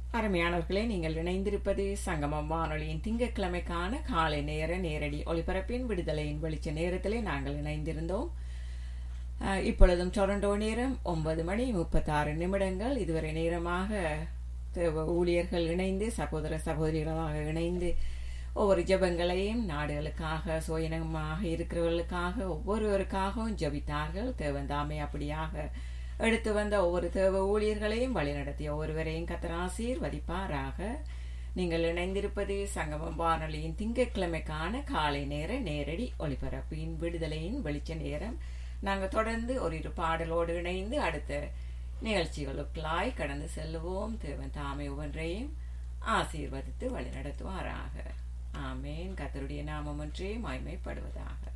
அருமையானவர்களே நீங்கள் இணைந்திருப்பது சங்கமம் வானொலியின் திங்கட்கிழமைக்கான காலை நேர நேரடி ஒளிபரப்பின் விடுதலையின் வெளிச்ச நேரத்திலே நாங்கள் இணைந்திருந்தோம் அஹ், இப்பொழுதும் டொரண்டோ நேரம் ஒன்பது மணி முப்பத்தாறு நிமிடங்கள் இதுவரை நேரமாக தேவ ஊழியர்கள் இணைந்து சகோதர சகோதரிகளாக இணைந்து ஒவ்வொரு ஜெபங்களையும் நாடுகளுக்காக சுயநமாக இருக்கிறவர்களுக்காக ஒவ்வொருவருக்காகவும் ஜெபித்தார்கள் தேவன் தாமே அப்படியாக எடுத்து வந்த ஒவ்வொரு தேவ ஊழியர்களையும் வழிநடத்திய ஒருவரையும் கத்தராசீர் வதிப்பாராக நீங்கள் இணைந்திருப்பது சங்கமம் வானொலியின் திங்கட்கிழமைக்கான காலை நேர நேரடி ஒளிபரப்பின் விடுதலையின் வெளிச்ச நேரம் நாங்கள் தொடர்ந்து ஒரு இரு பாடலோடு இணைந்து அடுத்த நிகழ்ச்சிகளுக்குள்ளாய் கடந்து செல்லுவோம் தேவன் தாமே ஒவ்வொன்றையும் ஆசீர்வதித்து வழிநடத்துவாராக ஆமேன் கத்தருடைய நாமம் ஒன்றே மகிமைப்படுவதாக